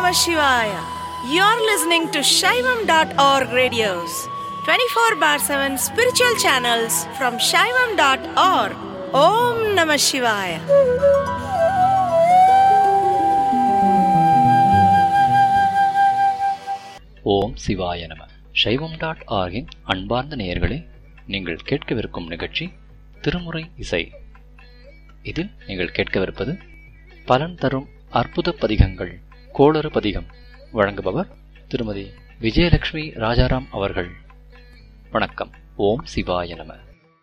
Namah Shivaya. You're listening to Shaivam.org radios, 24 bar 7 spiritual channels from Shaivam.org. Om Namah Shivaya. ஓம் சிவாய நம சைவம் dot ஆர்கின் அன்பார்ந்த நேயர்களே நீங்கள் கேட்கவிருக்கும் நிகழ்ச்சி திருமுறை இசை இதில் நீங்கள் கேட்கவிருப்பது பலன் தரும் அற்புத பதிகங்கள் கோளறு பதிகம் வழங்குபவர் திருமதி விஜயலட்சுமி ராஜாராம் அவர்கள் வணக்கம் ஓம் சிவாய நம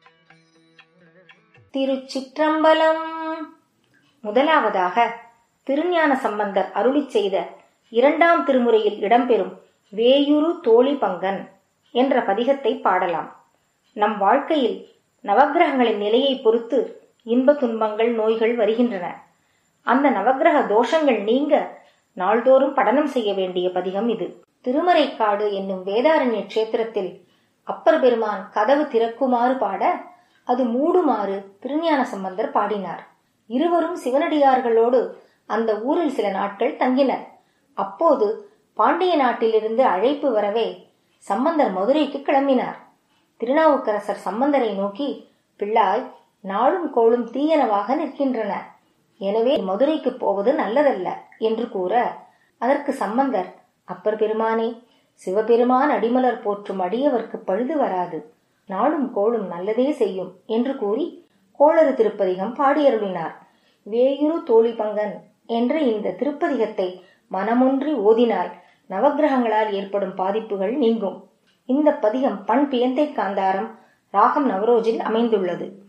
திருச்சிற்றம்பலம் முதலாவதாக திருஞான சம்பந்தர் அருளிச் செய்த இரண்டாம் திருமுறையில் இடம்பெறும் வேயுரு தோழி பங்கன் என்ற பதிகத்தை பாடலாம் நம் வாழ்க்கையில் நவக்கிரகங்களின் நிலையை பொறுத்து இன்ப துன்பங்கள் நோய்கள் வருகின்றன அந்த நவக்கிரக தோஷங்கள் நீங்க நாள்தோறும் படனம் செய்ய வேண்டிய பதிகம் இது திருமறைக்காடு என்னும் வேதாரண்ய கஷேத்திரத்தில் அப்பர் பெருமான் கதவு திறக்குமாறு பாட அது மூடுமாறு திருஞான சம்பந்தர் பாடினார் இருவரும் சிவனடியார்களோடு அந்த ஊரில் சில நாட்கள் தங்கினர் அப்போது பாண்டிய நாட்டிலிருந்து அழைப்பு வரவே சம்பந்தர் மதுரைக்கு கிளம்பினார் திருநாவுக்கரசர் சம்பந்தரை நோக்கி பிள்ளாய் நாளும் கோளும் தீயனவாக நிற்கின்றன எனவே மதுரைக்கு போவது நல்லதல்ல என்று கூற அதற்கு சம்பந்தர் அப்பர் பெருமானே சிவபெருமான் அடிமலர் போற்றும் அடியவர்க்கு பழுது வராது நாளும் கோளும் நல்லதே செய்யும் என்று கூறி கோளறு திருப்பதிகம் பாடியருளினார் வேயுரு தோழி பங்கன் என்ற இந்த திருப்பதிகத்தை மனமொன்றி ஓதினால் நவக்கிரகங்களால் ஏற்படும் பாதிப்புகள் நீங்கும் இந்த பதிகம் பண் பியந்தை காந்தாரம் ராகம் நவரோஜில் அமைந்துள்ளது